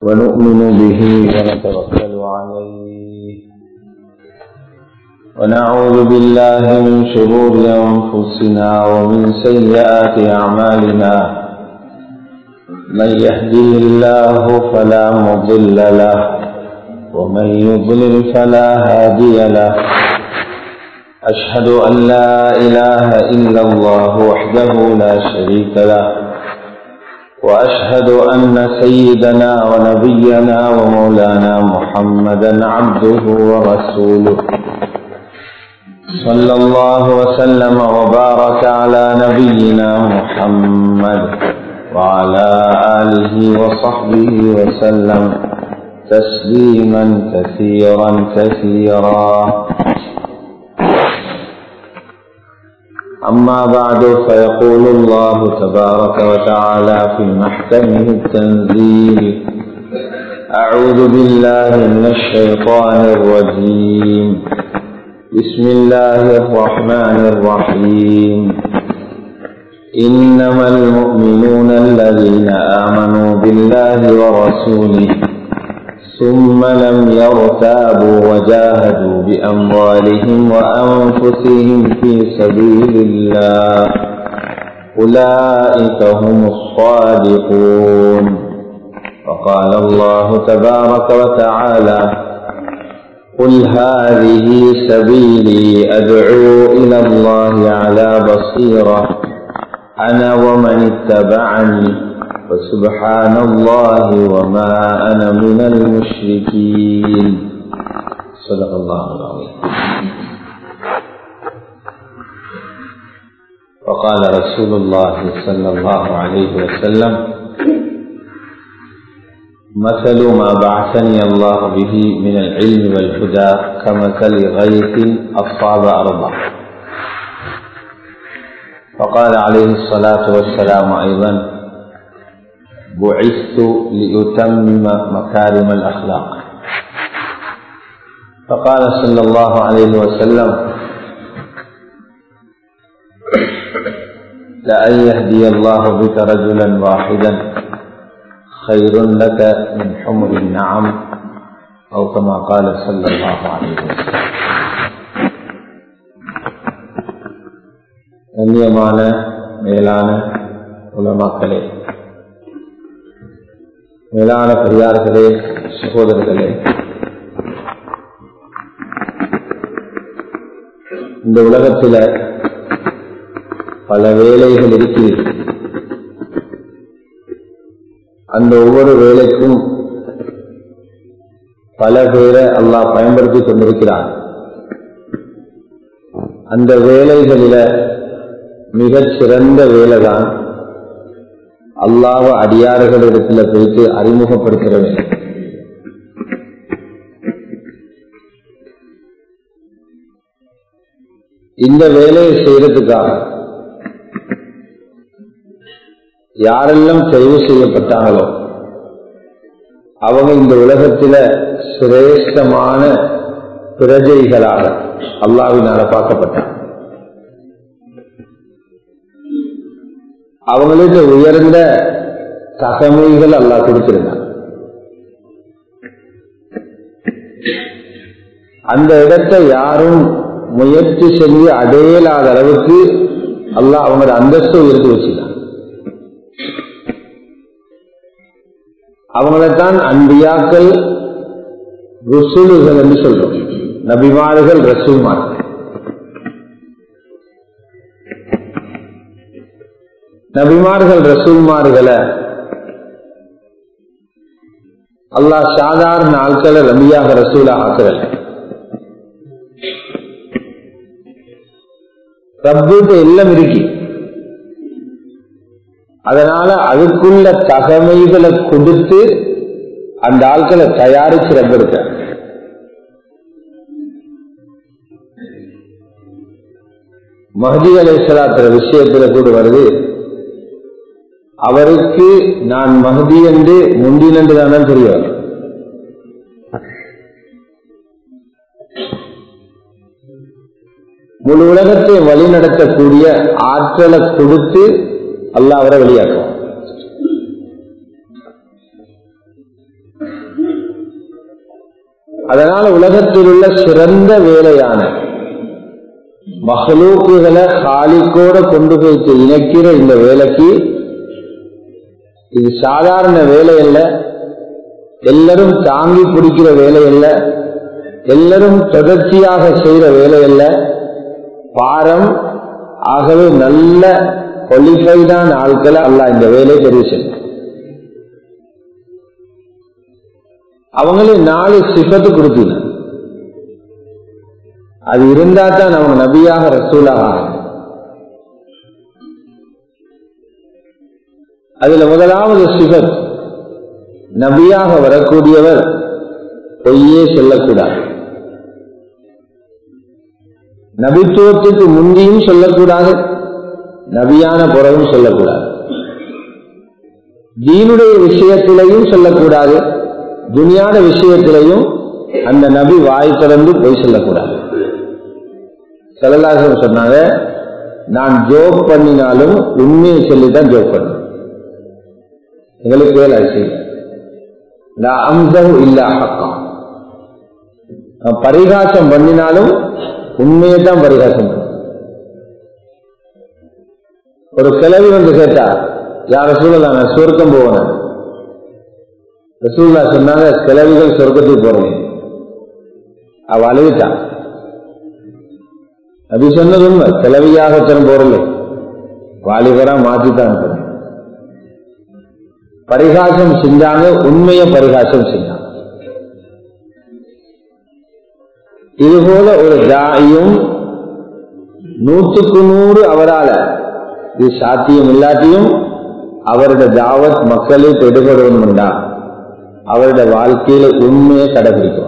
ونؤمن به ونتوكل عليه ونعوذ بالله من شرور أنفسنا ومن سيئات أعمالنا من يهده الله فلا مضل له ومن يضلل فلا هادي له أشهد أن لا إله إلا الله وحده لا شريك له وأشهد أن سيدنا ونبينا ومولانا محمدا عبده ورسوله صلى الله وسلم وبارك على نبينا محمد وعلى آله وصحبه وسلم تسليما كثيرا كثيرا أما بعد فيقول الله تبارك وتعالى في محكمه التنزيل أعوذ بالله من الشيطان الرجيم بسم الله الرحمن الرحيم إنما المؤمنون الذين آمنوا بالله ورسوله ثم لم يرتابوا وجاهدوا بأموالهم وأنفسهم في سبيل الله أولئك هم الصادقون وقال الله تبارك وتعالى قل هذه سبيلي أدعو إلى الله على بصيرة أنا ومن اتبعني وسبحان الله وما أنا من المشركين صدق الله العظيم وقال رسول الله صلى الله عليه وسلم مثل ما بعثني الله به من العلم والهدى كمثل غيث أصاب أرضا فقال عليه الصلاة والسلام أيضا بعثت لأتمم مكارم الأخلاق فقال صلى الله عليه وسلم لأن يهدي الله بك رجلا واحدا خير لك من حمر النعم أو كما قال صلى الله عليه وسلم கண்ணியமான மேலான உலமாக்களே மேலான பெரியார்களே சகோதரர்களே இந்த உலகத்தில் பல வேலைகள் இருக்கிறது அந்த ஒவ்வொரு வேலைக்கும் பல பேரை அல்லாஹ் பயன்படுத்தி கொண்டிருக்கிறார் அந்த வேலைகளில மிகச் சிறந்த வேலைதான் அல்லாஹ் அடியார்களிடத்துல போயிட்டு அறிமுகப்படுத்துற வேலை இந்த வேலையை செய்யறதுக்காக யாரெல்லாம் தெரிவு செய்யப்பட்டாங்களோ அவங்க இந்த உலகத்தில சிரேஷ்டமான பிரஜைகளாக அல்லாவினால பார்க்கப்பட்டாங்க அவங்களுக்கு உயர்ந்த தகமைகள் அல்லா கொடுத்திருந்தாங்க அந்த இடத்தை யாரும் முயற்சி செஞ்சு அடையலாத அளவுக்கு அல்லாஹ் அவங்களோட அந்தஸ்து உயர்த்தி வச்சுட்டாங்க அவங்களைத்தான் அன்பியாக்கள் ருசுலுகள் என்று சொல்றோம் நபிமார்கள் ரசூல்மார்கள் நபிமார்கள் ரசூல்மார்களை அல்லாஹ் சாதாரண ஆட்களை ரபியாக ரசூலா ஆக்குறல் ரப்புக்கு எல்லாம் இருக்கு அதனால அதுக்குள்ள தகமைகளை கொடுத்து அந்த ஆட்களை தயாரிச்சு ரப்பெடுக்க மஹதி அலேசலாத்திர விஷயத்துல கூட வருது அவருக்கு நான் மகதி என்று முந்தினன்று தான் தெரிய வரும் முழு உலகத்தை வழிநடத்தக்கூடிய ஆற்றலை கொடுத்து அல்லாஹ் அவரை வெளியாக்குவான் அதனால உலகத்தில் உள்ள சிறந்த வேலையான மகளூக்குகளை காலிக்கோட கொண்டு போய்த்து இணைக்கிற இந்த வேலைக்கு இது சாதாரண வேலை அல்ல எல்லாரும் தாங்கி பிடிக்கிற வேலை அல்ல எல்லாரும் தொடர்ச்சியாக செய்யற வேலை அல்ல பாரம் ஆகவே நல்ல குவாலிஃபைடான ஆட்களை அல்ல இந்த வேலையை தெரிவு செய்யும் அவங்களே நாலு சிபத்து கொடுத்தீங்க அது இருந்தா தான் அவங்க நபியாக ரசூலாக ஆகும் அதுல முதலாவது சிபத் நபியாக வரக்கூடியவர் பொய்யே சொல்லக்கூடாது நபித்துவத்துக்கு முந்தியும் சொல்லக்கூடாது நபியான புறவும் சொல்லக்கூடாது தீனுடைய விஷயத்திலையும் சொல்லக்கூடாது துனியான விஷயத்திலையும் அந்த நபி வாய் திறந்து பொய் சொல்லக்கூடாது செல்லலாசம் சொன்னாங்க நான் ஜோக் பண்ணினாலும் உண்மையை சொல்லிதான் ஜோக் பண்ணுவேன் எங்களுக்கு வேலை செய்ய நான் அம்சம் இல்ல ஹக்கம் நான் பரிகாசம் பண்ணினாலும் உண்மையை தான் பரிகாசம் பண்ணுவேன் ஒரு கிளவி வந்து கேட்டா யார சூழலாம் நான் சொர்க்கம் போவேன் ரசூல்லா சொன்னாங்க கிளவிகள் சொர்க்கத்துக்கு போறேன் அவ அழுவிட்டான் அது சொன்னது உண்மை கிளவியாகத்தனம் போறல வாலிபரா மாத்தித்தான் போறேன் பரிகாசம் செஞ்சாங்க உண்மைய பரிகாசம் செஞ்சாங்க இதுபோல ஒரு தாயும் நூற்றுக்கு நூறு அவரால இது சாத்தியம் இல்லாட்டியும் அவருடைய தாவத் மக்களுக்கு எடுபடுவதுண்டா அவருடைய வாழ்க்கையில உண்மையை கடைபிடிக்கும்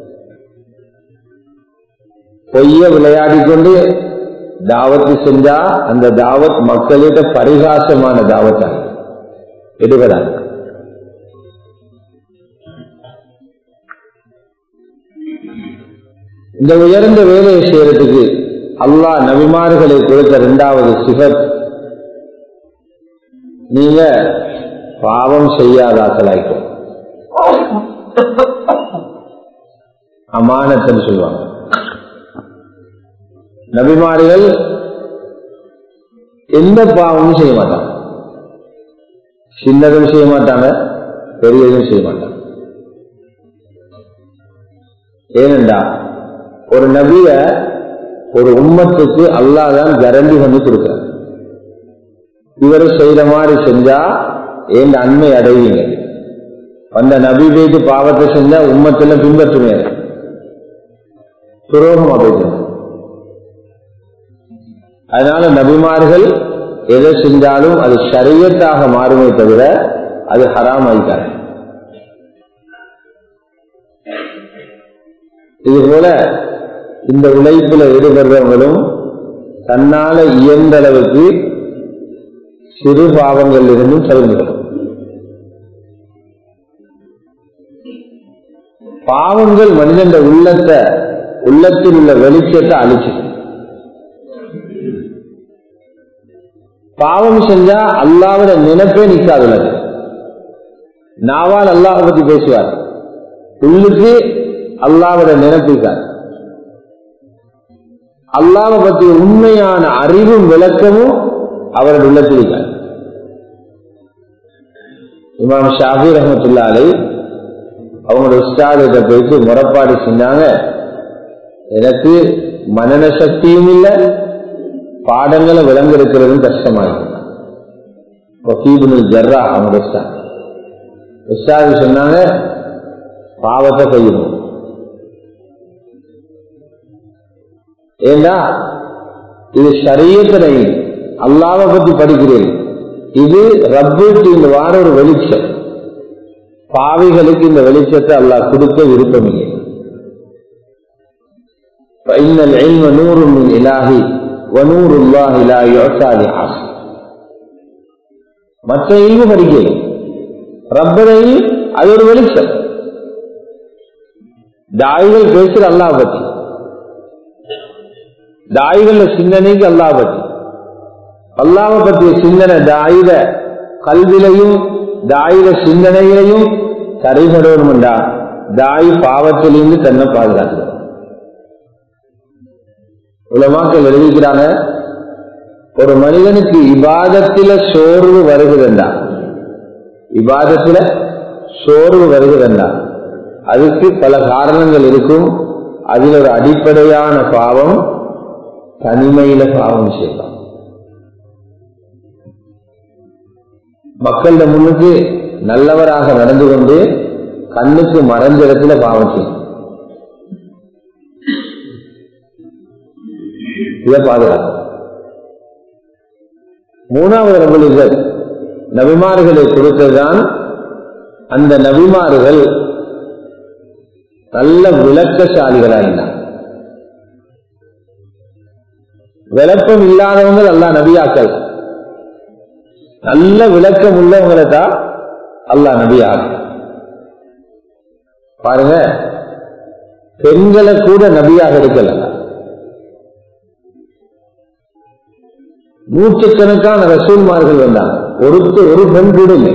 பொய்ய விளையாடி கொண்டு தாவத்து செஞ்சா அந்த தாவத் மக்களிட பரிகாசமான தாவத்தாக எடுபடாது இந்த உயர்ந்த வேலையை செய்யறதுக்கு அல்லாஹ் நபிமார்களை கொடுத்த இரண்டாவது சிகத் நீங்க பாவம் செய்யாதாக்கலாய்க்கும் அமானத்துன்னு சொல்லுவாங்க நபிமார்கள் எந்த பாவமும் செய்ய மாட்டாங்க சின்னதும் செய்ய மாட்டாங்க பெரியதும் செய்ய மாட்டாங்க ஏனென்றா ஒரு நபிய ஒரு உம்மத்துக்கு அல்லாதான் கரண்டி பண்ணி கொடுக்கிறார் இவர் செய்யற மாதிரி செஞ்சா எங்க அண்மை அடைவீங்க அந்த நபி பேச்சு பாவத்தை செஞ்சா உம்மத்துல பின்பற்றுமே துரோகமா போயிட்டு அதனால நபிமார்கள் எதை செஞ்சாலும் அது சரியத்தாக மாறுமே தவிர அது ஹராம் ஆயிட்டாங்க இது போல இந்த உழைப்புல ஈடுபடுறவங்களும் தன்னால இயன்ற அளவுக்கு சிறு பாவங்கள் இருந்தும் தவிர்க்கணும் பாவங்கள் மனிதன் உள்ளத்தை உள்ளத்தில் உள்ள வெளிச்சத்தை அழிச்சு பாவம் செஞ்சா அல்லாவோட நினைப்பே நிற்காது உலக நாவால் அல்லாஹ் பத்தி பேசுவார் உள்ளுக்கு அல்லாவோட நினைப்பிருக்கார் அல்லாவை பற்றிய உண்மையான அறிவும் விளக்கமும் அவரது உள்ளத்தில் இருக்கார் இமாம் ஷாஃபி ரஹமத்துல்லாலை அவங்களோட உஸ்தாதிட்ட போயிட்டு முறப்பாடு செஞ்சாங்க எனக்கு மனன சக்தியும் இல்லை பாடங்களை விளங்கெடுக்கிறதும் கஷ்டமாயிருக்கும் ஜர்ரா அவங்களோட உஸ்தாத் உஸ்தாது சொன்னாங்க பாவத்தை கையணும் ஏண்டா இது சரியத்தினை அல்லாவை பத்தி படிக்கிறேன் இது ரப்புக்கு இந்த வார ஒரு வெளிச்சம் பாவிகளுக்கு இந்த வெளிச்சத்தை அல்லாஹ் கொடுக்க விருப்பமில்லை فإن العلم نور من إلهي ونور الله لا يعطى لعاصي மற்ற இல்மு படிக்கணும் ரப்பனை அது ஒரு வெளிச்சம் தாய்கள் பேசுற அல்லாஹ் பத்தி தாய்கள சிந்தனைக்கு அல்லாஹ் பத்தி அல்லாஹ் பற்றிய சிந்தனை தாயில கல்விலையும் தாயில சிந்தனையிலையும் சரிபடணும்டா தாய் பாவத்திலிருந்து தன்னை பாதுகாக்கிறார் உலமாக்கள் எழுதிக்கிறாங்க ஒரு மனிதனுக்கு இபாதத்தில சோர்வு வருகிறண்டா இபாதத்தில சோர்வு வருகிறண்டா அதுக்கு பல காரணங்கள் இருக்கும் அதில் ஒரு அடிப்படையான பாவம் தனிமையில பாவம் செய்யலாம் மக்களிட முன்னுக்கு நல்லவராக நடந்து கொண்டு கண்ணுக்கு மறைஞ்ச இடத்துல பாவம் செய்யும் இதை பாதுகாப்பு மூணாவது ரபுலிகள் நபிமார்களை கொடுத்ததுதான் அந்த நபிமார்கள் நல்ல விளக்கசாலிகளாயினார் விளக்கம் இல்லாதவங்க அல்லா நபியாக்கள் நல்ல விளக்கம் உள்ளவங்களை தான் அல்லா நபியாக்கள் பாருங்க பெண்களை கூட நபியாக இருக்கல நூற்றுக்கணக்கான ரசூல்மார்கள் வந்தாங்க ஒருத்தர் ஒரு பெண் கூட இல்லை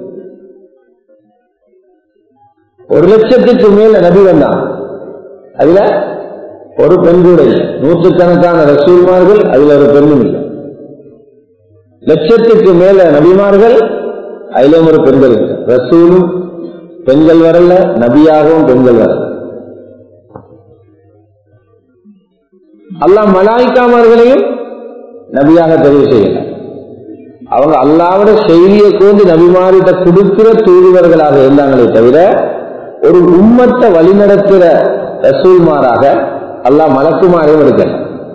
ஒரு லட்சத்துக்கு மேல நபி வந்தான் அதுல ஒரு பெண் கூட இல்லை நூற்றுக்கணக்கான ரசூல்மார்கள் அதுல ஒரு பெண்ணும் இல்லை லட்சத்துக்கு மேல நபிமார்கள் அதுல ஒரு பெண்கள் இல்லை ரசூலும் பெண்கள் வரல நபியாகவும் பெண்கள் வரல அல்லாஹ் மலாய்க்காமர்களையும் நபியாக தெரிவு செய்யல அவங்க அல்லாவோட செய்தியை கொண்டு நபிமாரிட்ட கொடுக்கிற தூதுவர்களாக இருந்தாங்களே தவிர ஒரு உம்மத்தை வழிநடத்துகிற ரசூல்மாராக அல்லாஹ் மலக்குமாரையும் எடுக்கல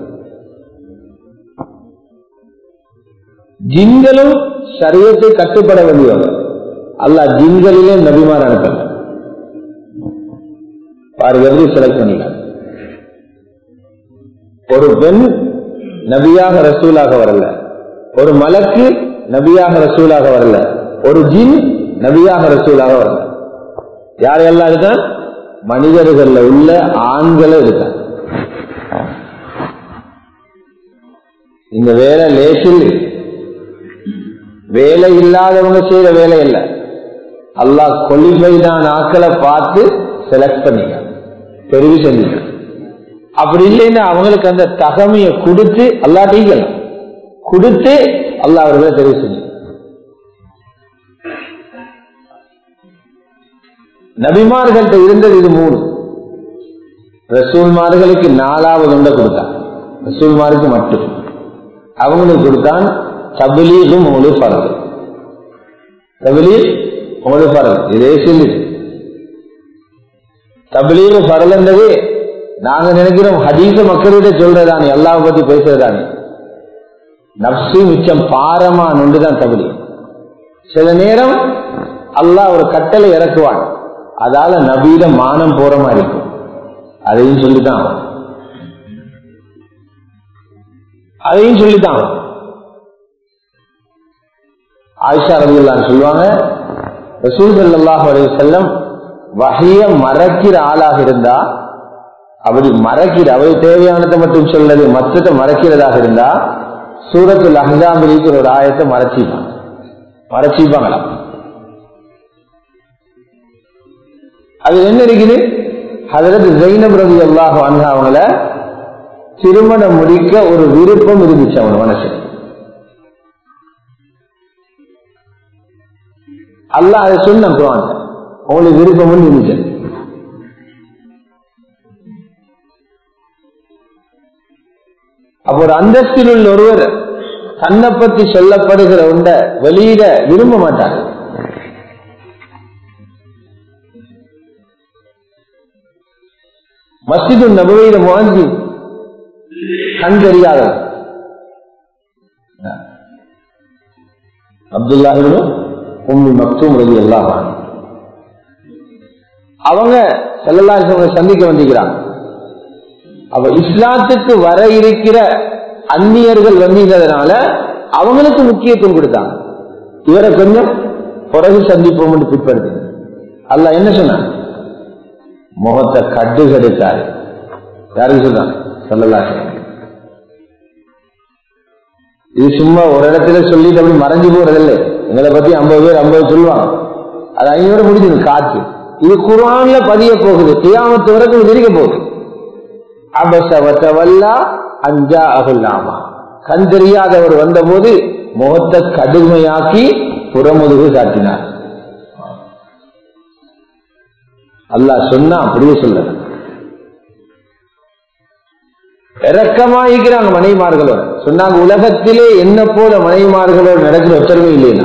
ஜின்களும் சரியத்தை கட்டுப்பட வேண்டியவங்க அல்லாஹ் ஜின்களிலே நபிமார் அனுப்பல பாரு எப்படி செலக்ட் பண்ணிக்கலாம் ஒரு பெண் நபியாக ரசூலாக வரல ஒரு மலக்கு நபியாக ரசூலாக வரல ஒரு ஜின் நபியாக ரசூலாக வரல யார் எல்லாம் இருக்கா மனிதர்கள்ல உள்ள ஆண்களை இருக்கா இந்த வேலை லேசில் வேலை இல்லாதவங்க செய்யற வேலை இல்லை அல்லாஹ் கொள்ளிமைதான் ஆக்களை பார்த்து செலக்ட் பண்ணிக்க தெரிவு செஞ்சுக்க அப்படி இல்லைன்னா அவங்களுக்கு அந்த தகமையை கொடுத்து அல்லா டீக்கலாம் கொடுத்து அல்லா அவர்களை தெரிவு செஞ்சு நபிமார்கள்ட்ட இருந்தது இது மூணு ரசூல்மார்களுக்கு நாலாவது ஒன்றை கொடுத்தான் ரசூல்மாருக்கு மட்டும் அவங்களுக்கு கொடுத்தான் தபிலீகும் உங்களுக்கு பரவு தபிலீக் உங்களுக்கு பரவு இதே சொல்லி தபிலீக பரலன்றது நாங்க நினைக்கிறோம் ஹதீச மக்களிட சொல்றதானே அல்லாவை பத்தி பேசுறதானே நப்சு மிச்சம் பாரமா நொண்டுதான் தகுதி சில நேரம் அல்லாஹ் ஒரு கட்டளை இறக்குவான் அதால நபீட மானம் போற மாதிரி இருக்கும் அதையும் சொல்லித்தான் அதையும் சொல்லித்தான் ஆயிஷா ரவியல்லான்னு சொல்லுவாங்க ரசூல் சல்லாஹ் அலைய செல்லம் வகைய மறக்கிற ஆளாக இருந்தா அப்படி மறக்கிற அவை தேவையானதை மட்டும் சொல்லது மற்றதை மறக்கிறதாக இருந்தா சூரத்தில் அஹாம் இருக்கிற ஒரு ஆயத்தை மறைச்சிப்பாங்க மறைச்சிப்பாங்களாம் அது என்ன இருக்குது அதற்கு ஜெயினப் ரவி அல்லாஹ் அவங்கள திருமணம் முடிக்க ஒரு விருப்பம் இருந்துச்சு அவன் மனசு அல்லாஹ் அதை சொன்ன குரான் உங்களுக்கு விருப்பம் இருந்துச்சு அப்ப ஒரு அந்தஸ்தில் உள்ள ஒருவர் தன்னை பற்றி சொல்லப்படுகிற உண்ட வெளியிட விரும்ப மாட்டார் மஸ்ஜிது நபவையில முகஞ்சி கண் தெரியாத அப்துல்லாஹிபும் உம்மி மக்தூம் ரவி எல்லாம் அவங்க செல்லல்லா சந்திக்க வந்திருக்கிறாங்க அப்ப இஸ்லாத்துக்கு வர இருக்கிற அந்நியர்கள் வந்ததுனால அவங்களுக்கு முக்கியத்துவம் கொடுத்தாங்க இவரை கொஞ்சம் பிறகு சந்திப்போம் பிற்படுது அல்ல என்ன சொன்னாங்க முகத்தை கட்டு கெடுத்தாரு யாருக்கு சொன்னாங்க சொல்லலாம் இது சும்மா ஒரு இடத்துல சொல்லிட்டு அப்படி மறைஞ்சு போறதில்லை எங்களை பத்தி ஐம்பது பேர் ஐம்பது சொல்லுவாங்க அது ஐநூறு முடிஞ்சது காற்று இது குரான்ல பதிய போகுது கியாமத்து வரைக்கும் இது இருக்க போகுது அபசவத்தவல்லா அஞ்சா அகுல்லாமா கண் தெரியாதவர் வந்தபோது முகத்தை கடுமையாக்கி புறமுதுகு காட்டினார் அல்லாஹ் சொன்னா அப்படியே சொல்ல இறக்கமாயிக்கிறாங்க மனைவிமார்களோட சொன்னாங்க உலகத்திலே என்ன போல மனைவிமார்களோடு நடக்கிற ஒத்தரவே இல்லையா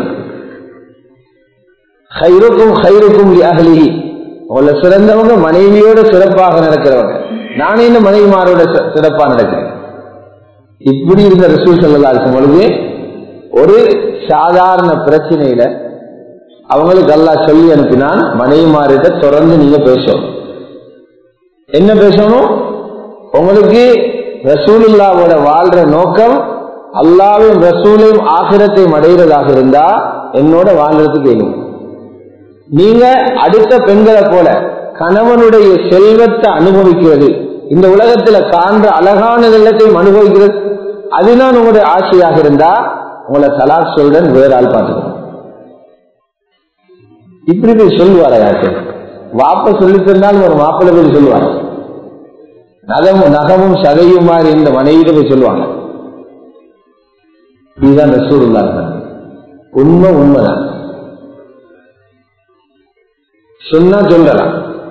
ஹைருக்கும் ஹைருக்கும் அகலிகி உங்களை சிறந்தவங்க மனைவியோட சிறப்பாக நடக்கிறவங்க நானே இந்த மனைவிமாரோட சி- சிறப்பா நடக்கிறேன் இப்படி இருந்த ரசூல் சல்லா இருக்கும் பொழுது ஒரு சாதாரண பிரச்சனையில அவங்களுக்கு அல்லாஹ் சொல்லி அனுப்பினான் மனைவிமாரிட்ட தொடர்ந்து நீங்க பேசணும் என்ன பேசணும் உங்களுக்கு ரசூலுல்லாவோட வாழ்ற நோக்கம் அல்லாவையும் ரசூலையும் ஆகிரத்தையும் அடைகிறதாக இருந்தா என்னோட வாழ்றதுக்கு வேணும் நீங்க அடுத்த பெண்களை போல கணவனுடைய செல்வத்தை அனுபவிக்கிறது இந்த உலகத்துல காண்ற அழகான வெள்ளத்தையும் அனுபவிக்கிறது அதுதான் உங்களுடைய ஆசையாக இருந்தா உங்களை தலாக் சொல்றேன் வேற ஆள் பார்த்துக்கணும் இப்படி போய் சொல்லுவாரா யாருக்கு வாப்ப சொல்லி தந்தாலும் ஒரு மாப்பிள்ளை போய் சொல்லுவாங்க நகமும் நகமும் சதையும் மாதிரி இந்த மனைவியிட போய் சொல்லுவாங்க இதுதான் ரசூலுல்லா உண்மை உண்மைதான் சொன்னா சொல்லலாம்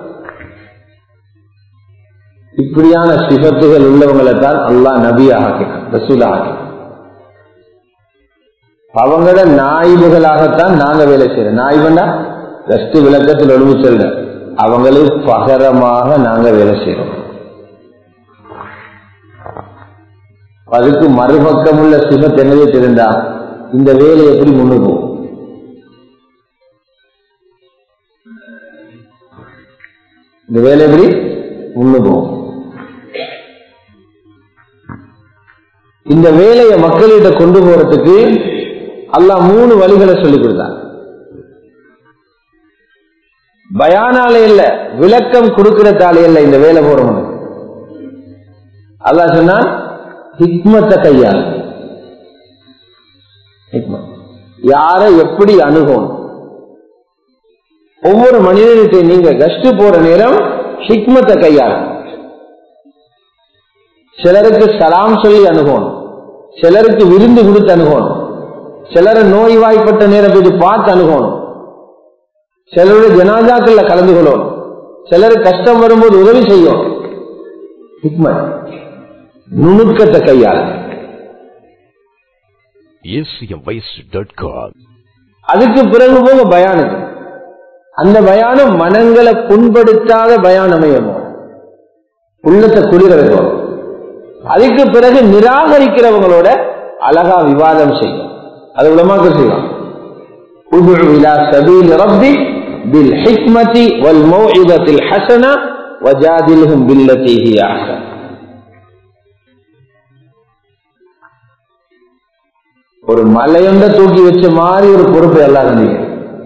இப்படியான சிபத்துகள் உள்ளவங்களை தான் அல்லாஹ் நபியா ஆக்கினான் ரசூலா ஆக்கினான் அவங்கள நாய்வுகளாகத்தான் நாங்க வேலை செய்யறோம் நாய்வுன்னா ரெஸ்ட் விளக்கத்தில் ஒழுங்கு சொல்ற அவங்களுக்கு பகரமாக நாங்க வேலை செய்யறோம் அதுக்கு மறுபக்கம் உள்ள சிபத் என்னவே தெரிந்தா இந்த வேலை எப்படி முன்னுக்கு போகும் இந்த வேலை எப்படி முன்னு போகும் இந்த வேலையை மக்களிட கொண்டு போறதுக்கு அல்லாஹ் மூணு வழிகளை சொல்லிக் கொடுத்தான் பயானாலே இல்ல விளக்கம் கொடுக்கிறதாலே இல்ல இந்த வேலை போறவங்க அல்லாஹ் சொன்னான் ஹிக்மத்தை கையால் ஹிக்மத். யாரை எப்படி அணுகணும் ஒவ்வொரு மனிதனுக்கு நீங்க கஷ்டு போற நேரம் ஹிக்மத்தை கையாள் சிலருக்கு சலாம் சொல்லி அணுகணும் சிலருக்கு விருந்து கொடுத்து அணுகணும் சிலரை நோய்வாய்ப்பட்ட நேரம் போய் பார்த்து அணுகணும் சிலருடைய ஜனாதாக்கள்ல கலந்து கொள்ளணும் சிலருக்கு கஷ்டம் வரும்போது உதவி செய்யும் ஹிக்மத் நுணுக்கத்தை கையாள் acmvoice.com அதுக்கு பிறகு போக பயானுக்கு அந்த பயானம் மனங்களை புண்படுத்தாத பயானம் அமையணும் உள்ளத்தை குளிர வைக்கும் அதுக்கு பிறகு நிராகரிக்கிறவங்களோட அழகா விவாதம் செய்யும் அது உலமாக்க செய்யும் ادع إلى سبيل ربك بالحكمة والموعظة الحسنة وجادلهم بالتي هي أحسن ஒரு மலையொண்ட தூக்கி வச்ச மாதிரி ஒரு பொறுப்பு எல்லாம் இருந்தீங்க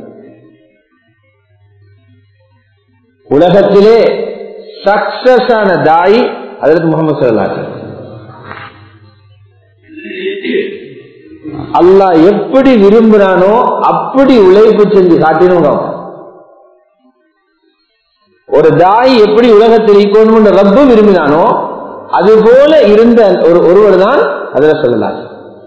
உலகத்திலே சக்சஸ் ஆன தாய் அதற்கு முகமது சல்லாச்சு அல்லாஹ் எப்படி விரும்புறானோ அப்படி உழைப்பு செஞ்சு காட்டினவங்க அவங்க. ஒரு தாய் எப்படி உலகத்தில் இருக்கணும் ரப்பு விரும்பினானோ அது போல இருந்த ஒரு ஒருவர் தான் அதில் சொல்லலாம்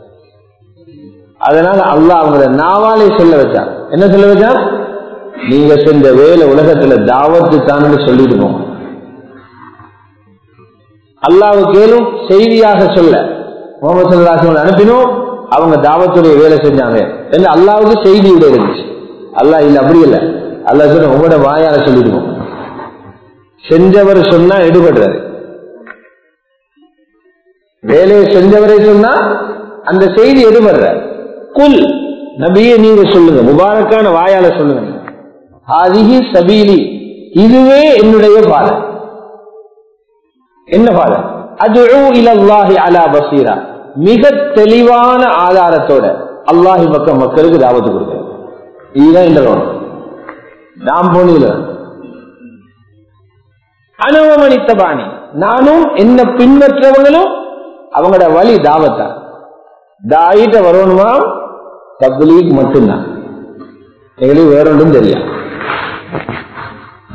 அதனால அல்லாஹ் அவங்கள நாவாலே சொல்ல வச்சான் என்ன சொல்ல வச்சான் நீங்க செஞ்ச வேலை உலகத்துல தாவத்து தான் சொல்லிட்டு போங்க அல்லாஹ் கேளும் செய்தியாக சொல்ல முகமது சல்லாஹ் அனுப்பினோம் அவங்க தாவத்துடைய வேலை செஞ்சாங்க என்று அல்லாவுக்கு செய்தி விட இருந்துச்சு அல்லாஹ் இல்ல அப்படி இல்ல அல்லாஹ் சொன்ன உங்களோட வாயால சொல்லிட்டு போங்க செஞ்சவர் சொன்னா எடுபடுறாரு வேலையை செஞ்சவரை சொன்னா அந்த செய்தி எடுபடுற குல் நபியே நீங்க சொல்லுங்க முபாரக்கான வாயால சொல்லுங்க ஆதிகி சபீலி இதுவே என்னுடைய பாதை என்ன பாதை அது இலல்லாஹி அலா பசீரா மிக தெளிவான ஆதாரத்தோட அல்லாஹி பக்கம் மக்களுக்கு தாவத்து கொடுக்கிறேன் இதுதான் இந்த ரோடு நாம் போனீங்க அனுபவமணித்தபாணி நானும் என்ன பின்பற்றவங்களும் அவங்களோட வழி தாவத்தா தாயிட்ட வரணுமா தப்லீக் மட்டும்தான் எங்களுக்கு வேற ஒன்றும் தெரியாது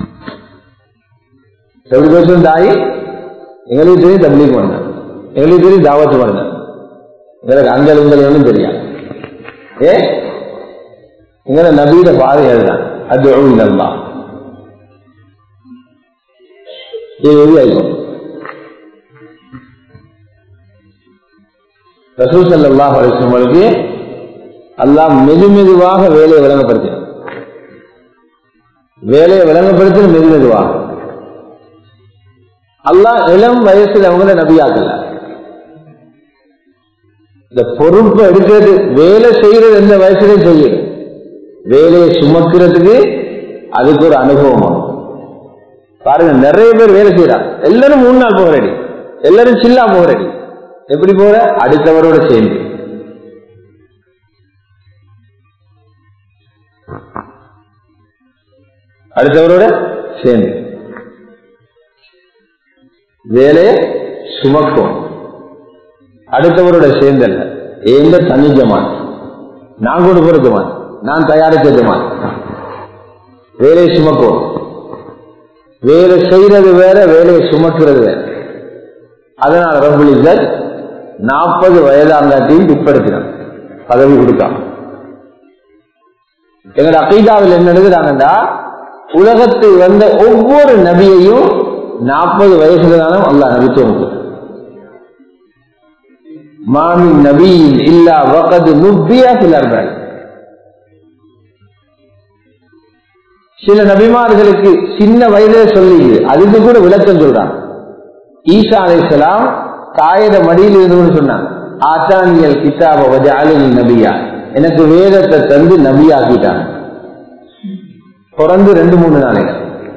எப்படி பேசும் தாய் எங்களுக்கு தெரியும் தப்லீக் பண்ண எங்களுக்கு தெரியும் தாவத்து பண்ண எங்களுக்கு அங்கல் உங்கள் ஒன்றும் தெரியாது ஏ எங்களை நபீட பாதை அதுதான் அது இல்லல்லா இது ஆகும் ரசூல் சல்லாஹ் அலிஸ்லமர்களுக்கு அல்லாஹ் மெது மெதுவாக வேலையை விளங்கப்படுத்தினார் வேலையை விளங்கப்படுத்தின மெது மெதுவாக அல்லாஹ் இளம் வயசுல அவங்கள நபியாக்கல இந்த பொறுப்பை எடுக்கிறது வேலை செய்யறது எந்த வயசுலையும் செய்யும் வேலையை சுமக்கிறதுக்கு அதுக்கு ஒரு அனுபவம் வரும். பாருங்க நிறைய பேர் வேலை செய்யறாங்க எல்லாரும் மூணு நாள் போக ரெடி எல்லாரும் சில்லா போக ரெடி எப்படி போற அடுத்தவரோட சேர்ந்து அடுத்தவரோட சேர்ந்து வேலையை சுமக்கும் அடுத்தவரோட சேர்ந்தல்ல எந்த தனி ஜமான் நான் கொண்டு போற ஜமான் நான் தயாரித்த ஜமான் வேலையை சுமக்கும் வேலை செய்யறது வேற வேலையை சுமக்கிறது வேற அதனால ரபுல் இசத் நாற்பது வயதாங்காட்டியும் பிற்படுத்தினான் பதவி கொடுத்தான் எங்களோட அகைதாவில் என்ன எழுதுறாங்கன்னா உலகத்தில் வந்த ஒவ்வொரு நபியையும் நாற்பது வயசுல தானே அல்லா நபித்துவம் மாமி நபியின் இல்லா வகது நுப்பியா சிலர்கள் சில நபிமார்களுக்கு சின்ன வயதில சொல்லி அதுக்கு கூட விளக்கம் சொல்றான் ஈசா அலைசலாம் காயத மடியில் இருந்தவன்னு சொன்னான் ஆசானியல் கிதாப வஜாலினி நபியா எனக்கு வேதத்தை தந்து நபியாக்கிட்டான் பிறந்து ரெண்டு மூணு நாளைக்கு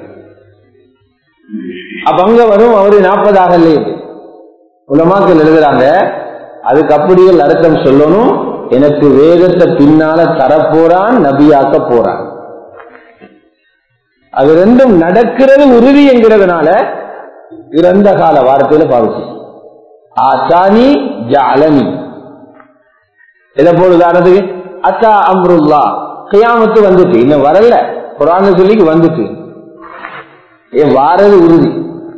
அப்ப அங்க வரும் அவரு நாற்பதாக இல்லையே உலமாக்கள் எழுதுறாங்க அதுக்கு அப்படியே அர்த்தம் சொல்லணும் எனக்கு வேதத்தை பின்னால தரப்போறான் நபியாக்க போறான் அது ரெண்டும் நடக்கிறது உறுதி என்கிறதுனால இறந்த கால வார்த்தையில பாவிச்சு ஆசானி ஜாலனி எதை போல உதாரணத்துக்கு அத்தா அம்ருல்லா கியாமத்து வந்துட்டு இன்னும் வரல குரான சொல்லிக்கு வந்துட்டு ஏன் வாரது உறுதி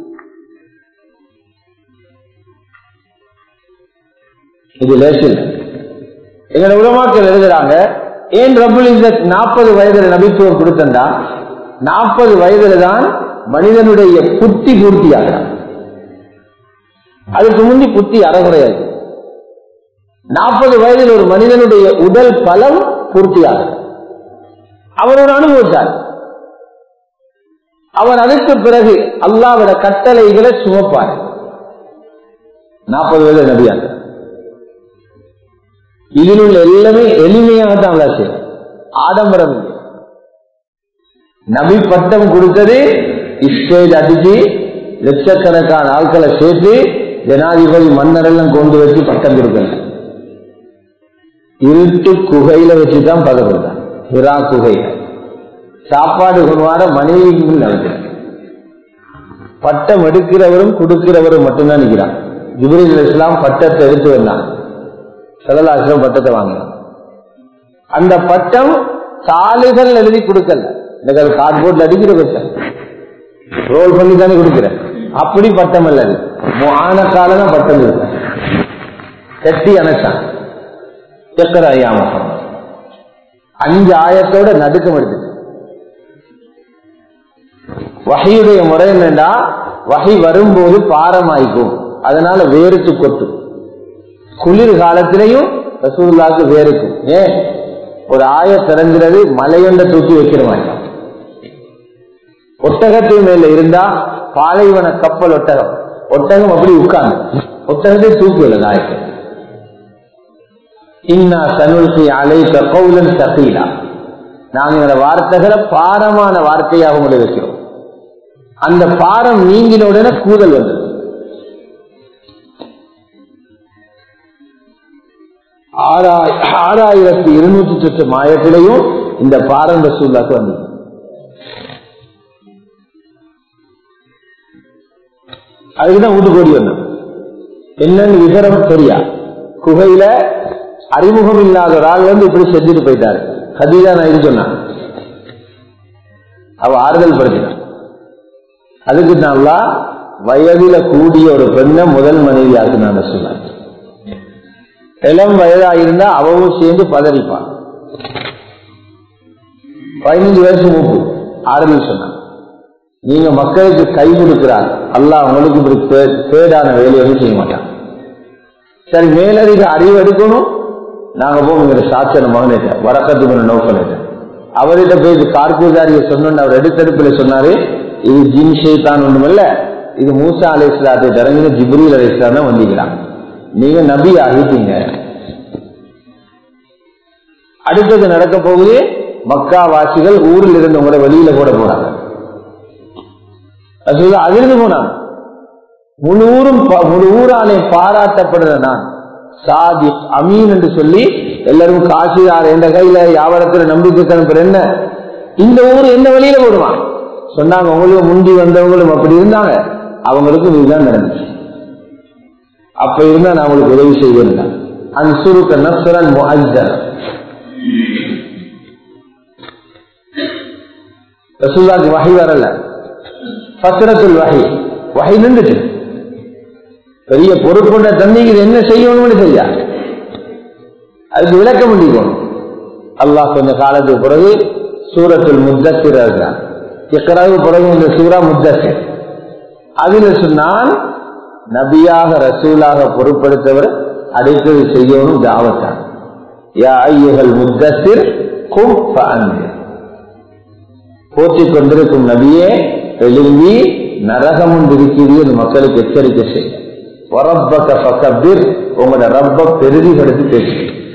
இது லேசில் எங்களை உலமாக்கள் எழுதுறாங்க ஏன் ரபுல் இசத் நாற்பது வயதுல நபித்துவம் கொடுத்தா நாற்பது வயதுல தான் மனிதனுடைய புத்தி பூர்த்தியாகிறான் அதுக்கு முந்தி புத்தி அறகுறையாது நாற்பது வயதில் ஒரு மனிதனுடைய உடல் பலம் பூர்த்தியாகும் அவர் ஒரு அனுபவித்தார் அவர் அதுக்கு பிறகு அல்லாவிட கட்டளைகளை சுமப்பார் நாற்பது வயது நபியாக இதில் உள்ள எல்லாமே எளிமையாக தான் அல்லா செய்யும் ஆடம்பரம் இல்லை நபி பட்டம் கொடுத்தது இஸ்ரேல் அடிச்சு லட்சக்கணக்கான ஆட்களை சேர்த்து ஜனாதிபதி மன்னர் எல்லாம் கொண்டு வச்சு பட்டம் கொடுக்கல இருட்டு குகையில வச்சுதான் பதம் கொடுத்தாங்க ஹிரா குகையில சாப்பாடு கொண்டுவார மனைவிக்கு நடக்கிறார் பட்டம் எடுக்கிறவரும் கொடுக்கிறவரும் மட்டும்தான் நிற்கிறான் ஜிப்ரீல் இஸ்லாம் பட்டத்தை எடுத்து வந்தான் சலலாசிரம் பட்டத்தை வாங்கினான் அந்த பட்டம் சாலைகள் எழுதி கொடுக்கல இந்த கார்ட்போர்ட்ல அடிக்கிற பட்டம் ரோல் பண்ணி தானே கொடுக்கிறேன் அப்படி பட்டம் அல்ல அது ஆன காலம் பட்டம் இருக்கு கட்டி அணைச்சான் சக்கர ஐயாமகம் அஞ்சு ஆயத்தோட நடுக்கம் எடுத்து வகையுடைய முறை என்னண்டா வகை வரும்போது பாரமாய்க்கும் அதனால வேறுத்து கொட்டும் குளிர் காலத்திலையும் ரசூல்லாக்கு வேறுக்கும் ஏன் ஒரு ஆய திறந்துறது மலையொண்ட தூக்கி வைக்கிற மாதிரி ஒட்டகத்தின் மேல இருந்தா பாலைவன கப்பல் ஒட்டகம் ஒட்டகம் அப்படி உட்கார்ந்து ஒட்டகத்தை தூக்குவல நாயக்கு இன்னா சனுல்கி அலைத்த கவுலன் சகீலா நாங்க இந்த வார்த்தைகளை பாரமான வார்த்தையாக உங்களுக்கு வைக்கிறோம் அந்த பாரம் நீங்கின உடனே கூதல் வந்தது ஆறாயிரத்தி இருநூத்தி சொட்டு மாயத்திலையும் இந்த பாரம் ரசூல்லாக்கு வந்தது அதுக்குதான் வீட்டுக்கோடி வந்தோம் என்னன்னு விவரம் தெரியா குகையில அறிமுகம் இல்லாத ஒரு ஆள் வந்து இப்படி செஞ்சுட்டு போயிட்டாரு கதீஜா நான் இது சொன்னான் அவ ஆறுதல் படுத்தினான் அதுக்கு நல்லா வயதில கூடிய ஒரு பெண்ணை முதல் மனைவி ஆக்குனான்னு சொன்னாங்க இளம் வயதா இருந்தா அவவும் சேர்ந்து பதறிப்பான் பதினஞ்சு வயசு மூப்பு ஆறுதல் சொன்னாங்க நீங்க மக்களுக்கு கை கொடுக்கிறார் அல்லாஹ் உங்களுக்கு இப்படி கே- கேடான வேலையை வந்து செய்ய மாட்டான் சரி மேலதிக அறிவு எடுக்கணும் நாங்க போவோம் எங்க சாட்சன மகனிட்ட வரக்கத்து பண்ண நோக்கனிட்ட அவர்கிட்ட போய் இது கார்பூஜாரிய சொன்னோன்னு அவர் எடுத்தெடுப்புல சொன்னாரு இது ஜின் ஷேத்தான் ஒண்ணுமில்ல இது மூசா அலை இஸ்லாத்தை இறங்கின ஜிப்ரீல் அலை இஸ்லாம் தான் வந்திக்கிறான் நீங்க நபி ஆகிட்டீங்க அடுத்தது நடக்க போகுது மக்கா வாசிகள் ஊரில் இருந்தவங்கள வெளியில போட போறாங்க அது சொல்ல, அதிர்ந்து போனாங்க முழு ஊரும் ப- முழு ஊராலே பாராட்டப்படுற நான் சாதி அமீன் என்று சொல்லி எல்லாரும் காசிதார் என்ற கையில வியாபாரத்துல நம்பிக்கை கணக்கு என்ன இந்த ஊர் என்ன வழியில போடுவான் சொன்னாங்க உங்களுக்கு முந்தி வந்தவங்களும் அப்படி இருந்தாங்க அவங்களுக்கும் இதுதான் நடந்துச்சு அப்ப இருந்தா நான் உங்களுக்கு உதவி செய்வேன் அன்சுருக்க நப்சரன் முஅஜ்ஜர் ரசூல்லாக்கு வகை வரல பத்திரத்துல் வகை வகை நின்றுச்சு பெரிய பொறுப்புண்ட தந்தைக்கு இது என்ன செய்யணும்னு தெரியா அதுக்கு விளக்க முடியும் அல்லாஹ் கொஞ்ச காலத்துக்கு பிறகு சூரத்துல் முத்தசிர் இருக்கிறான் இக்கராவு பிறகு இந்த சூரா முத்தசிர் அதுல சொன்னான் நபியாக ரசூலாக பொறுப்படுத்தவர் அடுத்தது செய்யணும் தாவத்தான் யா ஐயுகள் முத்தசிர் கும் ஃபஅன்திர் போற்றிக் கொண்டிருக்கும் நபியே எழும்பி நரகம் ஒன்று இருக்கிறது என்று மக்களுக்கு எச்சரிக்கை செய்ய வரப்பக்க பக்கபிர் உங்களோட ரப்ப பெருதிப்படுத்தி பேசு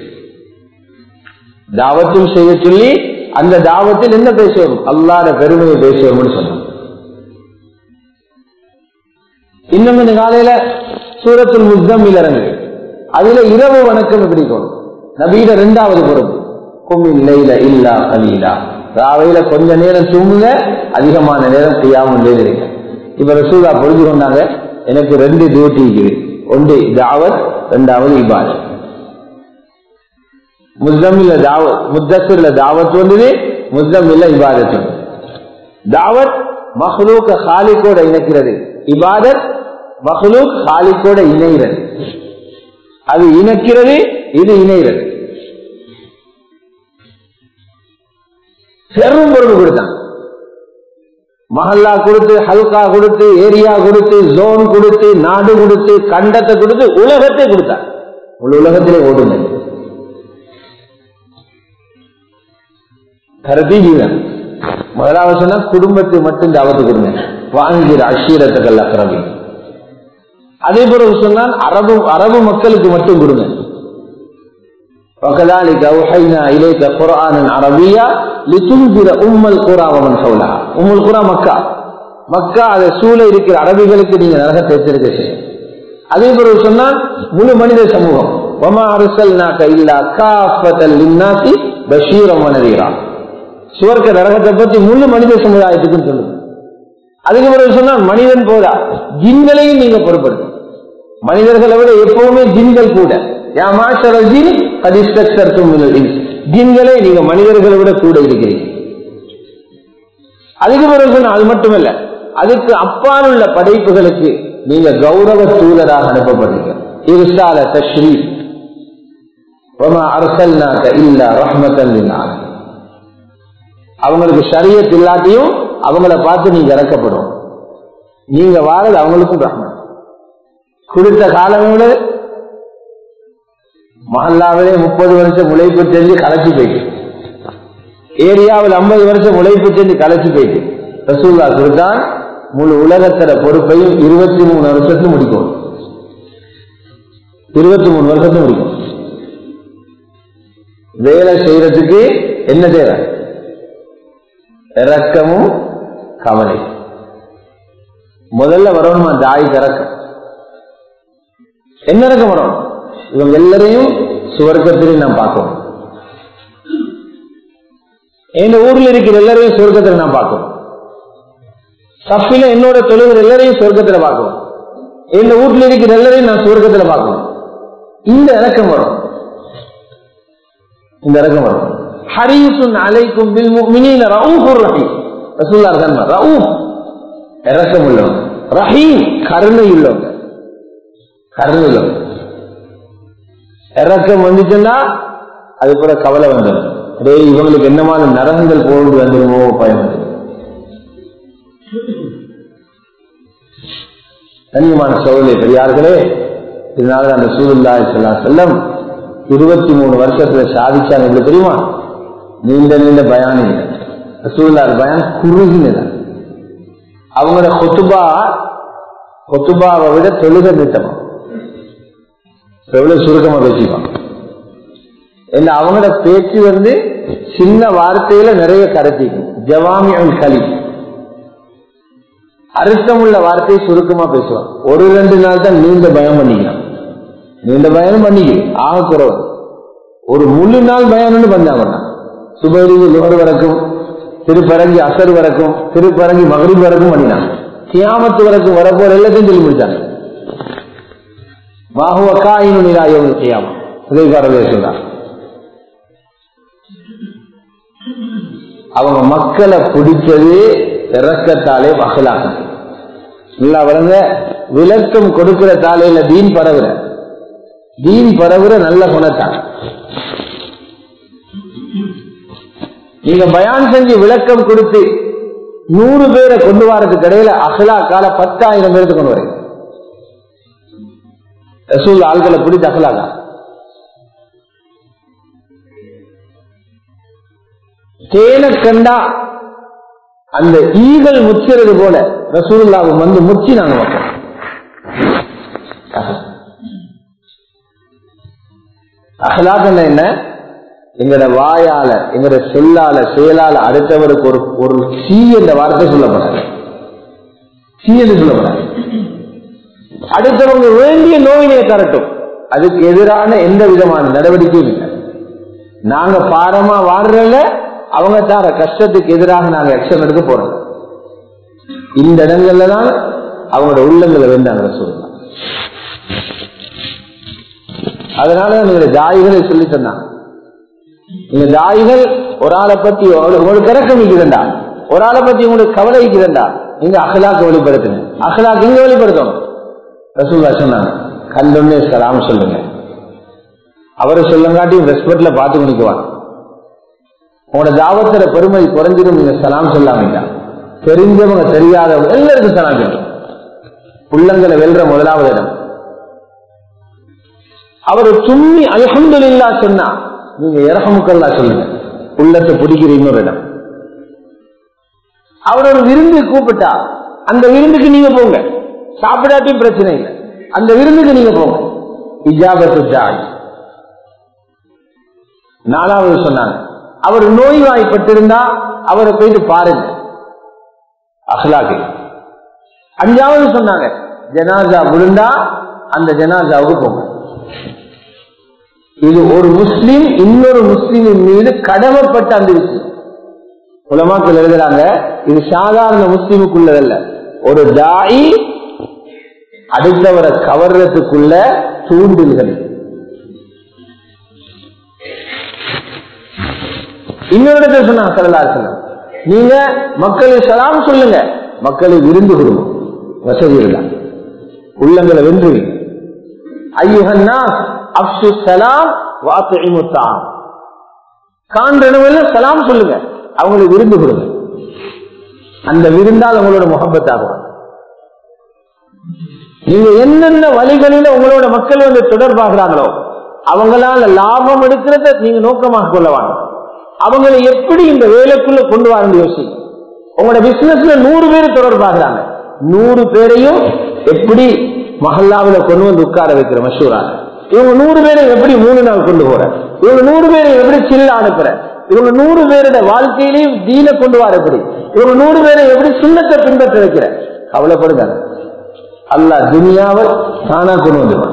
தாவத்தும் செய்ய சொல்லி அந்த தாவத்தில் என்ன பேசுவோம் அல்லாத பெருமையை பேசுவோம்னு சொன்னோம் இன்னும் இந்த காலையில சூரத்துல் முத்தம் இறங்கு அதுல இரவு வணக்கம் பிடிக்கும் நபீட இரண்டாவது பொறுப்பு குமில் லைல இல்லா கலீலா ராவையில கொஞ்ச நேரம் தூங்குங்க அதிகமான நேரம் செய்யாமல் எழுதுறீங்க இப்ப ரசூலா புரிஞ்சு கொண்டாங்க எனக்கு ரெண்டு டியூட்டி இருக்குது ஒன்று தாவத் ரெண்டாவது இபாதத் முஸ்தமில்ல தாவத் முத்தசிர்ல தாவத் வந்தது முஸ்தமில்ல இபாதத் வந்தது தாவத் மஹ்லூக்க ஹாலிக்கோட இணைக்கிறது இபாதத் மஹ்லூக் ஹாலிக்கோட இணைகிறது அது இணைக்கிறது இது இணைகிறது பெரும் பொறுப்பு கொடுத்தான் மஹல்லா கொடுத்து ஹல்கா கொடுத்து ஏரியா கொடுத்து ஜோன் கொடுத்து நாடு கொடுத்து கண்டத்தை கொடுத்து உலகத்தை கொடுத்தான் முழு உலகத்திலே ஓடுங்க கருதி ஜீவன் முதலாவது சொன்னா குடும்பத்தை மட்டும் தாவத்து கொடுங்க வாங்கிற அஷீரத்துக்கள் அக்கரவி அதே பிறகு சொன்னால் அரபு அரபு மக்களுக்கு மட்டும் கொடுங்க وكذلك أوحينا إليك قرآنا عربيا لتنذر أم القرى ومن حولها أم القرى مكة மக்கா அதை சூழ இருக்கிற அரபிகளுக்கு நீங்க நரகத்தை எச்சரிக்கை செய்யும் அதே பிறகு சொன்னால் முழு மனித சமூகம் வமா அரசல்னாக்க இல்லா காஃபத்தல் லின்னாசி பஷீரம் வனதீரா சுவர்க்க நரகத்தை பத்தி முழு மனித சமுதாயத்துக்கும் சொல்லுங்க அதுக்கு பிறகு சொன்னால் மனிதன் போதா ஜின்களையும் நீங்க பொறுப்படுத்தும் மனிதர்களை விட எப்பவுமே ஜின்கள் கூட யா மாஷரல் ஜின் கதிஷ்டர்த்தும் ஜின்களே நீங்க மனிதர்களை விட கூட இருக்கிறீங்க அதுக்கு பிறகு சொன்ன அது மட்டுமல்ல அதுக்கு அப்பால் உள்ள படைப்புகளுக்கு நீங்க கௌரவ தூதராக அனுப்பப்படுறீங்க இருசால தஸ்ரீ அரசல்னாக்க இல்ல ரஹ்மத்தன் அவங்களுக்கு சரியத் இல்லாட்டியும் அவங்கள பார்த்து நீங்க இறக்கப்படும் நீங்க வாரது அவங்களுக்கும் ரஹ்மத் கொடுத்த காலங்கள மஹல்லாவிலே முப்பது வருஷம் உழைப்பு செஞ்சு கலைச்சு போயிட்டு ஏரியாவில் ஐம்பது வருஷம் உழைப்பு செஞ்சு கலைச்சு போயிட்டு ரசூல்லா கொடுத்தான் முழு உலகத்தோட பொறுப்பையும் இருபத்தி மூணு வருஷத்துல முடிக்கும் இருபத்தி மூணு வருஷத்துல முடிக்கும் வேலை செய்யறதுக்கு என்ன தேவை இறக்கமும் கவலை முதல்ல வரணுமா தாய்க்கு இறக்கம் என்ன இறக்கம் வரணும் இவங்க எல்லாரையும் சுவர்க்கத்திலையும் நான் பார்க்கணும் எங்க ஊர்ல இருக்கிற எல்லாரையும் சொர்க்கத்துல நான் பார்க்கணும் சஃபில என்னோட தொழில் எல்லாரையும் சொர்க்கத்துல பார்க்கணும் எங்க வீட்டுல இருக்கிற எல்லாரையும் நான் சொர்க்கத்துல பார்க்கணும் இந்த இறக்கம் வரும் இந்த இறக்கம் வரும் ஹரீசுன் அலைக்கும் பில் முஃமினீன ரவுஃபுர் ரஹீம் ரசூலுல்லாஹ் சொன்னார் ரவுஃப் இறக்கம் உள்ளவங்க ரஹீம் கருணை உள்ளவங்க கருணை உள்ளவங்க இறக்கம் வந்துச்சுன்னா அது கூட கவலை வந்துடும் டேய் இவங்களுக்கு என்னமான நரகங்கள் போன்று வந்துடுமோ பயன் கண்ணியமான சோழலை பெரியார்களே இதனால அந்த சூழ்நிலா செல்லம் இருபத்தி மூணு வருஷத்துல சாதிச்சாங்க எங்களுக்கு தெரியுமா நீண்ட நீண்ட பயான் இல்லை ரசூல்லா பயான் குறுகினது அவங்களோட கொத்துபா கொத்துபாவை விட தொழுக நிறுத்தமா எவ்வளவு சுருக்கமா பேசிப்பான் என்ன அவங்களோட பேச்சு வந்து சின்ன வார்த்தையில நிறைய கரைச்சிக்கும் ஜவாமி கலி அர்த்தமுள்ள வார்த்தையை சுருக்கமா பேசுவான் ஒரு ரெண்டு நாள் தான் நீண்ட பயம் பண்ணிக்கலாம் நீண்ட பயம் பண்ணிக்க ஆக குறவு ஒரு முழு நாள் பயம்னு பண்ணாங்க சுபரிவு லுகர் வரைக்கும் திருப்பரங்கி அசர் வரைக்கும் திருப்பரங்கி மகரிப் வரைக்கும் பண்ணினாங்க கியாமத்து வரைக்கும் வரப்போற எல்லாத்தையும் சொல்லி முடிச்சாங்க மாஹுவ காயினு நிராயம் கியாமா இதை பரவே சொல்றாங்க அவங்க மக்களை பிடிச்சது இறக்கத்தாலே மகளாகும் இல்ல அவங்க விளக்கம் கொடுக்கிற தாலையில தீன் பரவுற தீன் பரவுற நல்ல குணத்தான் நீங்க பயான் செஞ்சு விளக்கம் கொடுத்து நூறு பேரை கொண்டு வரதுக்கு இடையில அகலா கால பத்தாயிரம் பேருக்கு கொண்டு வரீங்க ரசூல் ஆள்களை பிடித்து அகலாக்கா தேன கண்டா அந்த ஈகள் முச்சுறது போல ரசூல்லாவை வந்து முச்சி நாங்க வைப்போம் அகலாக்கன்னா என்ன எங்கட வாயால எங்கட சொல்லால செயலால அடுத்தவருக்கு ஒரு ஒரு சீ என்ற வார்த்தை சொல்லப்படாது சீ என்று சொல்லப்படாது அடுத்தவங்க வேண்டிய நோயினை தரட்டும் அதுக்கு எதிரான எந்த விதமான நடவடிக்கையும் இல்லை நாங்க பாரமா வாழ்றல அவங்க தார கஷ்டத்துக்கு எதிராக நாங்க எக்ஷன் எடுக்க போறோம் இந்த இடங்கள்ல தான் அவங்களோட உள்ளங்களை வேண்டாங்க சொல்லலாம் அதனால நீங்க தாய்களை சொல்லி தந்தாங்க நீங்க தாய்கள் ஒரு ஆளை பத்தி உங்களுக்கு இறக்கம் இருக்குதுண்டா ஒரு ஆளை பத்தி உங்களுக்கு கவலை இருக்குதுண்டா நீங்க அகலாக்கு வெளிப்படுத்துங்க அகலாக்கு எங்க வெளிப்படுத்தணும் ரசூல்லா சொன்னாங்க கண்டொன்னே சலாம் சொல்லுங்க அவரை சொல்லுங்காட்டியும் ரெஸ்பெக்ட்ல பார்த்து நிற்குவாங்க உங்களோட தாவத்திர பெருமை குறைஞ்சிடும் நீங்க சலாம் சொல்லாமீங்க தெரிஞ்சவங்க தெரியாதவங்க எல்லாருக்கும் சலாம் சொல்லும் உள்ளங்களை வெல்ற முதலாவது இடம் அவர் சும்மி அலஹம்துல்லா சொன்னா நீங்க இரகமுக்கல்லா சொல்லுங்க உள்ளத்தை பிடிக்கிற இன்னொரு இடம் அவர் ஒரு விருந்து கூப்பிட்டா அந்த விருந்துக்கு நீங்க போங்க சாப்பிடாட்டியும் பிரச்சனை இல்லை அந்த விருந்துக்கு நீங்க போங்க இஜாபத்து ஜாய் நாலாவது சொன்னாங்க அவர் நோய்வாய்ப்பட்டிருந்தா அவரை போயிட்டு பாருங்க அஹ்லாக்கு அஞ்சாவது சொன்னாங்க ஜனாசா விழுந்தா அந்த ஜனாசாவுக்கு போங்க இது ஒரு முஸ்லீம் இன்னொரு முஸ்லீமின் மீது கடமைப்பட்ட அந்த விஷயம் உலமாக்கள் எழுதுறாங்க இது சாதாரண முஸ்லீமுக்குள்ளதல்ல ஒரு தாயி அடுத்தவரை கவர்றதுக்குள்ள தூண்டில்கள் இன்னொரு இடத்துல சொன்னாங்க சரலாசனம் நீங்க மக்களுக்கு சலாம் சொல்லுங்க மக்களை விருந்து கொடுங்க வசதி இருந்தா உள்ளங்களை வென்றுவீங்க ஐயுகன்னா அப்சு சலாம் வாத்துமுத்தான் காண்றவங்கள சலாம் சொல்லுங்க அவங்களுக்கு விருந்து கொடுங்க அந்த விருந்தால் உங்களோட முகப்பத்தாகும் நீங்க என்னென்ன வழிகளில உங்களோட மக்கள் வந்து தொடர்பாகிறாங்களோ அவங்களால லாபம் எடுக்கிறத நீங்க நோக்கமாக கொள்ளவாங்க அவங்களை எப்படி இந்த வேலைக்குள்ள கொண்டு வரணும் யோசிங்க உங்களோட பிசினஸ்ல நூறு பேர் தொடர்பாகிறாங்க நூறு பேரையும் எப்படி மஹல்லாவில கொண்டு வந்து உட்கார வைக்கிற மஷூராங்க இவங்க நூறு பேரை எப்படி மூணு நாள் கொண்டு போற இவங்க நூறு பேரை எப்படி சில்ல அனுப்புற இவங்க நூறு பேரோட வாழ்க்கையிலையும் தீன கொண்டு வர எப்படி இவங்க நூறு பேரை எப்படி சுண்ணத்தை பின்பற்ற வைக்கிற கவலைப்படுங்க அல்ல துனியாவை தானா கொண்டு வந்துடுவான்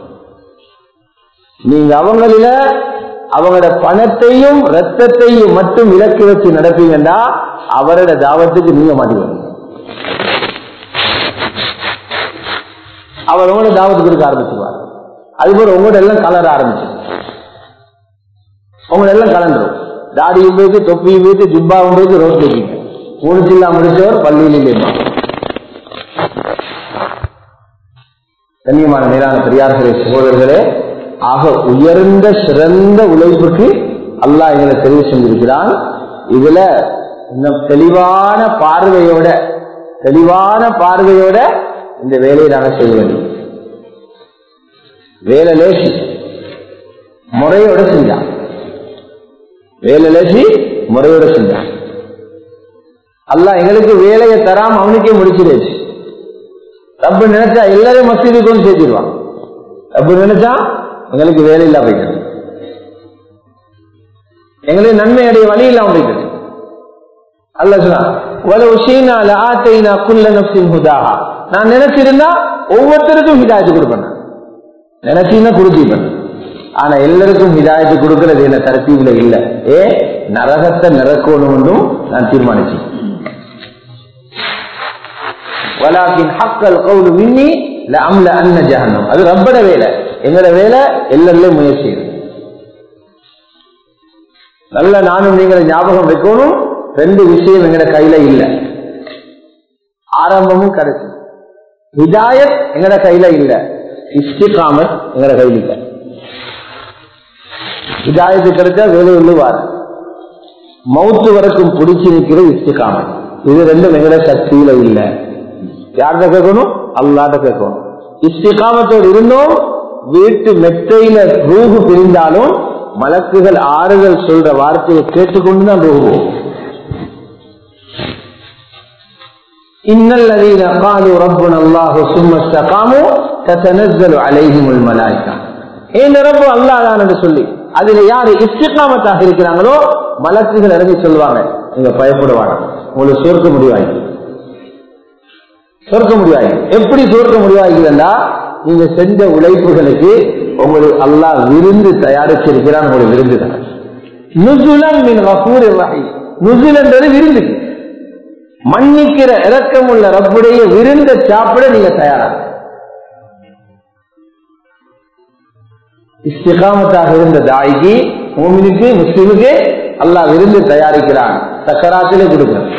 நீங்க அவங்களில அவங்களோட பணத்தையும் ரத்தத்தையும் மட்டும் இலக்கு வச்சு நடப்பீங்கன்னா அவரோட தாவத்துக்கு நீங்க மாட்டீங்க அவர் உங்களோட தாவத்து கொடுக்க ஆரம்பிச்சுவார் அதுபோல உங்களோட எல்லாம் கலர ஆரம்பிச்சு உங்களோட எல்லாம் கலந்துரும் தாடியும் போயிட்டு தொப்பியும் போயிட்டு ஜிப்பாவும் போயிட்டு ரோட் வைக்கிங்க மூணு சில்லா முடிச்சவர் பள்ளியில் இல்லையா கண்ணியமான மேலான பெரியார்களே சகோதரர்களே ஆக உயர்ந்த சிறந்த உழைப்புக்கு அல்லாஹ் எங்களை தெரிவு செஞ்சிருக்கிறான் இதுல இன்னும் தெளிவான பார்வையோட தெளிவான பார்வையோட இந்த வேலையை நாங்கள் செய்ய வேண்டும் வேலை லேசி முறையோட செஞ்சான் வேலை லேசி முறையோட செஞ்சான் அல்லாஹ் எங்களுக்கு வேலையை தராம அவனுக்கே முடிச்சிருச்சு ரப்பு நினைச்சா எல்லாரையும் மசீதுக்கு வந்து சேர்த்திடுவான் ரப்பு நினைச்சா எங்களுக்கு வேலை இல்லா போய்க்கிறது எங்களுக்கு நன்மை அடைய வழி இல்லாம போய்க்கிறது அல்ல சொன்னா நான் நினைச்சிருந்தா ஒவ்வொருத்தருக்கும் ஹிதாயத்து கொடுப்பேன் நினைச்சீங்கன்னா கொடுத்திப்பேன் ஆனா எல்லாருக்கும் ஹிதாயத்து கொடுக்கறது என்ன தரத்தீவுல இல்ல ஏ நரகத்தை நிறக்கணும் என்றும் நான் தீர்மானிச்சேன் வலாக்கின் ஹக்கல் கவுலு மின்னி அம்ல அன்ன ஜஹன்னம் அது ரப்பட வேலை எங்களோட வேலை எல்லாருலயும் முயற்சி நல்ல நானும் நீங்களை ஞாபகம் வைக்கணும் ரெண்டு விஷயம் எங்கட கையில இல்ல ஆரம்பமும் கடைசி ஹிதாயத் எங்கட கையில இல்ல இஸ்திகாமத் எங்கட கையில் இல்ல ஹிதாயத்து கிடைச்சா வேலை உள்ளுவார் மவுத்து வரைக்கும் பிடிச்சி நிற்கிற இஸ்திகாமத் இது ரெண்டும் எங்கட சக்தியில இல்ல யார்கிட்ட கேட்கணும் அல்லாட்ட கேட்கணும் இஸ்திகாமத்தோடு இருந்தோம் வீட்டு மெத்தையில ரூகு பிரிந்தாலும் மலக்குகள் ஆறுதல் சொல்ற வார்த்தையை கேட்டுக்கொண்டுதான் ரூகு போகும் إن الذين قالوا ربنا الله ثم استقاموا تتنزل عليهم الملائكة இந்த ரப்பு அல்லாஹ் தான் சொல்லி அதுல யாரு இஸ்திகாமத்தாக இருக்கிறாங்களோ மலக்குகள் இறங்கி சொல்லுவாங்க நீங்க பயப்படுவாங்க உங்களுக்கு சொர்க்க முடிவாங்க சொர்க்க முடியாது எப்படி சொர்க்க முடிவாகிறதா நீங்க செஞ்ச உழைப்புகளுக்கு உங்களுக்கு அல்லாஹ் விருந்து தயாரிச்சிருக்கிறான் உங்களுக்கு விருந்து தான் நுசுலன் மின் வகூர் வகை நுசுல் என்றது விருந்துக்கு மன்னிக்கிற இறக்கம் உள்ள ரப்புடைய விருந்த சாப்பிட நீங்க தயாராக இஸ்திகாமத்தாக இருந்த தாய்க்கு மூமினுக்கு முஸ்லிமுக்கு அல்லாஹ் விருந்து தயாரிக்கிறான் சக்கராத்திலே கொடுக்கிறான்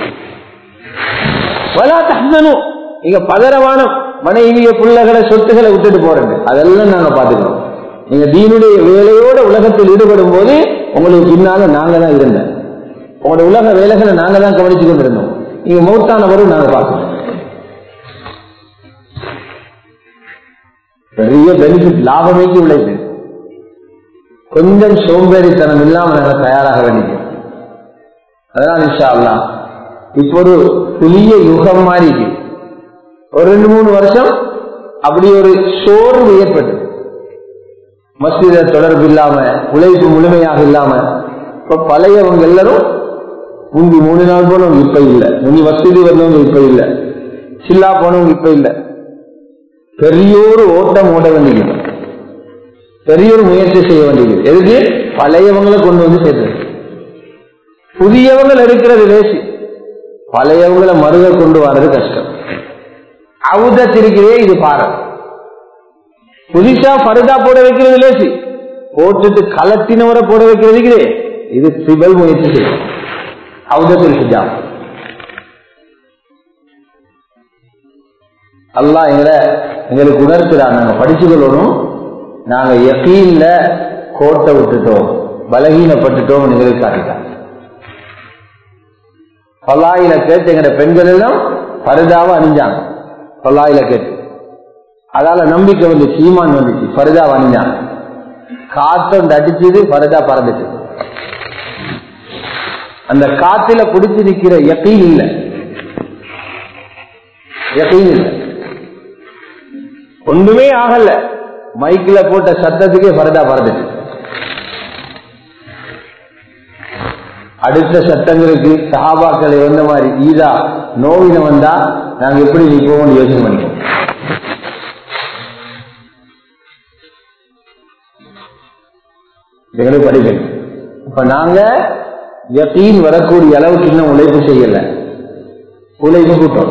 வலா தஹ்சனும் நீங்க பதறவான மனைவிய பிள்ளைகளை சொத்துக்களை விட்டுட்டு போறது அதெல்லாம் நாங்க பாத்துக்கிறோம் நீங்க தீனுடைய வேலையோட உலகத்தில் ஈடுபடும் போது உங்களுக்கு பின்னால நாங்க தான் இருந்தோம் உங்களோட உலக வேலைகளை நாங்க தான் கவனிச்சு கொண்டிருந்தோம் நீங்க மௌத்தானவரும் நாங்க பார்க்கணும் பெரிய பெனிஃபிட் லாபமேக்கு உழைப்பு கொஞ்சம் சோம்பேறித்தனம் இல்லாம நாங்க தயாராக வேண்டிய அதான் இன்ஷா அல்லாஹ் இப்போ ஒரு புதிய யுகம் மாறி இருக்கு. ஒரு ரெண்டு மூணு வருஷம் அப்படி ஒரு சோர்வு ஏற்பட்டு மஸ்ஜித தொடர்பு இல்லாம உழைப்பு முழுமையாக இல்லாம இப்ப பழையவங்க எல்லாரும் முந்தி மூணு நாள் போனவங்க இப்ப இல்ல முந்தி வசதி வந்தவங்க இப்ப இல்ல சில்லா போனவங்க இப்ப இல்ல பெரியோரு ஓட்டம் ஓட வேண்டியது பெரியோரு முயற்சி செய்ய வேண்டியது எதுக்கு பழையவங்களை கொண்டு வந்து சேர்த்தது புதியவங்கள் எடுக்கிறது லேசி பழையவங்களை மருக கொண்டு வர்றது கஷ்டம் அவுதத்திருக்கிறே இது பாரம் புதுசா பருதா போட வைக்கிறது லேசி போட்டுட்டு கலத்தினவரை போட வைக்கிறதுக்கு இது சிபல் முயற்சி செய்யும் அவுதத்தில் ஹிஜாப் அல்லாஹ் எங்களை எங்களுக்கு உணர்த்துறான் நாங்க படிச்சுக்கொள்ளணும் நாங்க யக்கீன்ல கோட்டை விட்டுட்டோம் பலகீனப்பட்டுட்டோம் எங்களுக்கு காட்டிட்டான் பல்லாயில கேட்டு எங்கட பெண்கள் எல்லாம் பருதாவை அணிஞ்சாங்க பல்லாயில கேட்டு அதால நம்பிக்கை வந்து சீமான் வந்துச்சு பருதாவை அணிஞ்சாங்க காத்தொண்டு அடிச்சது பருதா பறந்துச்சு அந்த காத்துல பிடிச்சு நிக்கிற யக்கீன் இல்ல யக்கீன் இல்ல ஒண்ணுமே ஆகல மைக்ல போட்ட சத்தத்துக்கே பரதா பறந்துச்சு அடுத்த சட்டங்களுக்கு சஹாபாக்களை வந்த மாதிரி ஈதா நோவின வந்தா நாங்க எப்படி நிற்போம் யோசனை பண்ணிப்போம் எங்களுக்கு படிக்கணும் இப்ப நாங்க யக்கீன் வரக்கூடிய அளவுக்கு இன்னும் உழைப்பு செய்யல உழைப்பு கூட்டம்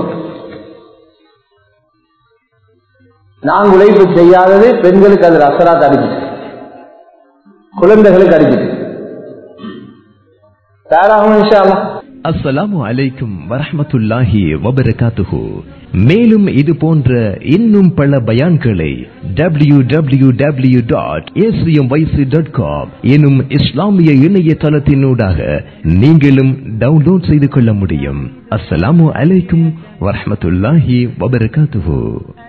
நாங்க உழைப்பு செய்யாதது பெண்களுக்கு அது அசராத் அடிச்சிட்டு குழந்தைகளுக்கு அடிச்சிட்டு தயாராகும் இன்ஷா அல்லாஹ். அஸ்ஸலாமு அலைக்கும் வரஹ்மத்துல்லாஹி வபரகாத்துஹு மேலும் இது போன்ற இன்னும் பல பயான்களை W W W dot dot com எனும் இஸ்லாமிய இணையதளத்தினூடாக நீங்களும் டவுன்லோட் செய்து கொள்ள முடியும் அஸ்ஸலாமு அலைக்கும் வரஹ்மத்துல்லாஹி வபரகாத்துஹு